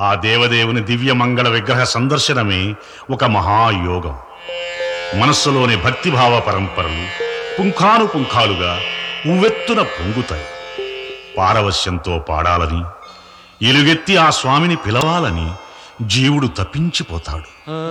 ఆ దేవదేవుని దివ్య మంగళ విగ్రహ సందర్శనమే ఒక మహాయోగం మనస్సులోని భక్తిభావ పరంపరలు పుంఖాను పుంఖాలుగా ఉవ్వెత్తున పొంగుతాయి పారవశ్యంతో పాడాలని ఎలుగెత్తి ఆ స్వామిని పిలవాలని జీవుడు తప్పించిపోతాడు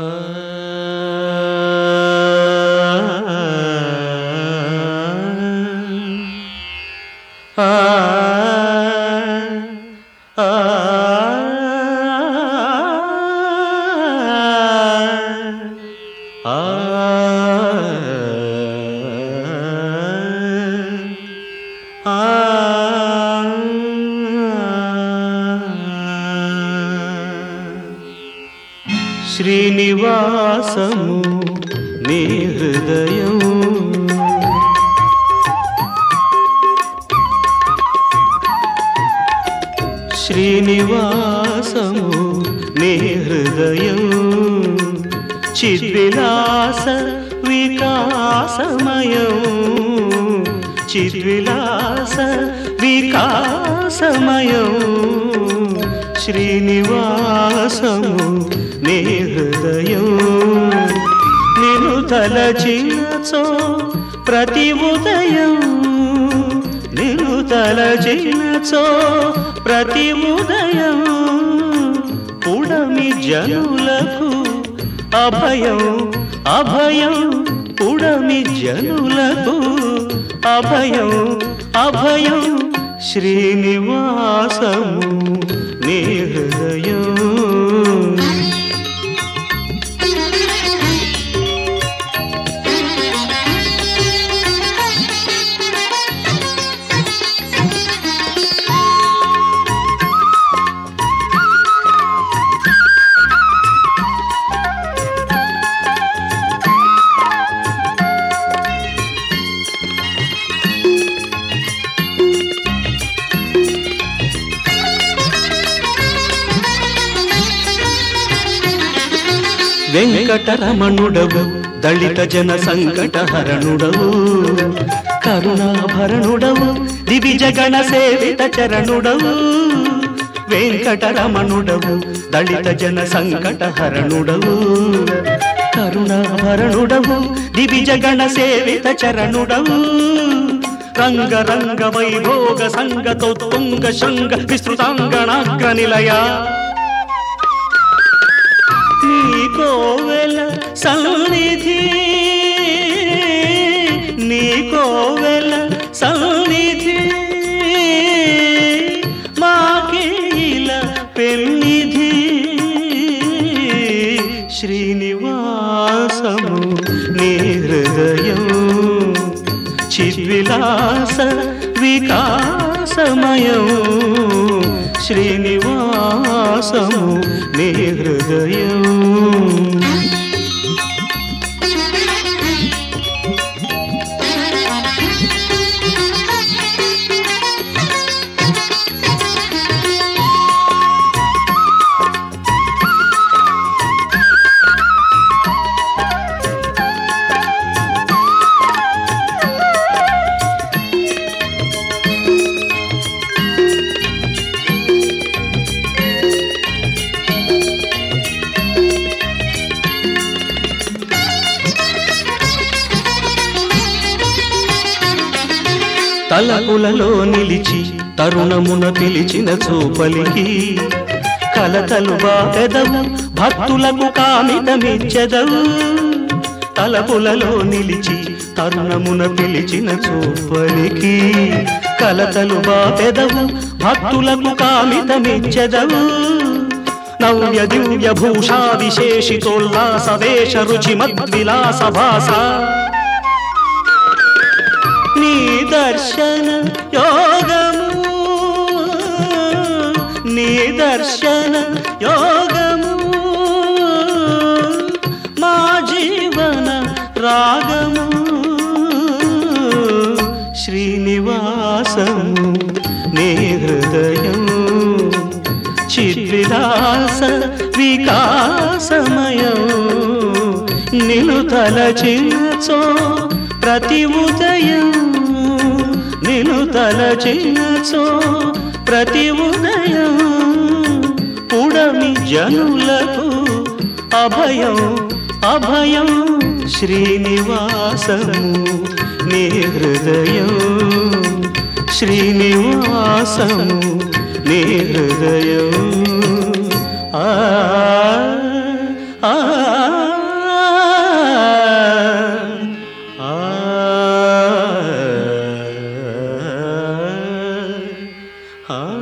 శ్రీనివాసము నీ హృదయం శ్రీనివాసము నీ హృదయం చిద్విలాస వికాసమయం చిద్విలాస వికాసమయం శ్రీనివాసము నీ హృదయం నిన్ను తలచినచో ప్రతి ఉదయం నిన్ను తలచినచో ప్రతి ఉదయం పుడమి జనులకు అభయం అభయం పుడమి జనులకు అభయం అభయం శ్రీనివాసము నీ హృదయం వెంకటరమణుడవు దళిత జన సంకటహరణుడవు కరుణాభరణుడవు దివిజగణ సేవిత చరణుడవు వెంకటరమణుడవు దళిత జన సంకటహరణుడవు కరుణాభరణుడవు దివిజగణ సేవిత చరణుడవు రంగ రంగ వైభోగ సంగతోత్తుంగ శృంగ విస్తృతాంగణాగ్ర నిలయ నీ కోవెల సన్నిధి నీ కోవెల సన్నిధి మాకేల పెన్నిధి శ్రీనివాసము నీ హృదయం చిద్విలాస వికాసమయం శ్రీనివాసము నీ హృదయం తలపులలో నిలిచి తరుణమున పిలిచిన చూపలికి కలతలు బాపెదవు భక్తులకు కామితమిచ్చెదవు తలపులలో నిలిచి తరుణమున పిలిచిన చూపలికి కలతలు బాపెదవు భక్తులకు కామితమిచ్చెదవు నవ్య దివ్య భూషా విశేషితోల్లాస వేష రుచి మద్విలాస భాస నీ దర్శన యోగము నీ దర్శన యోగము మా జీవన రాగము శ్రీనివాసము నీ హృదయం చిద్విలాస వికాసమయం నిలు తలచినచో ప్రతి ఉదయం నిలు తలచినచో ప్రతి ఉదయం పుడ పుడమి జనులకు అభయం అభయం శ్రీనివాసము నీ హృదయం శ్రీనివాసము నీ హృదయం ఆ ఆ ఆ ఆ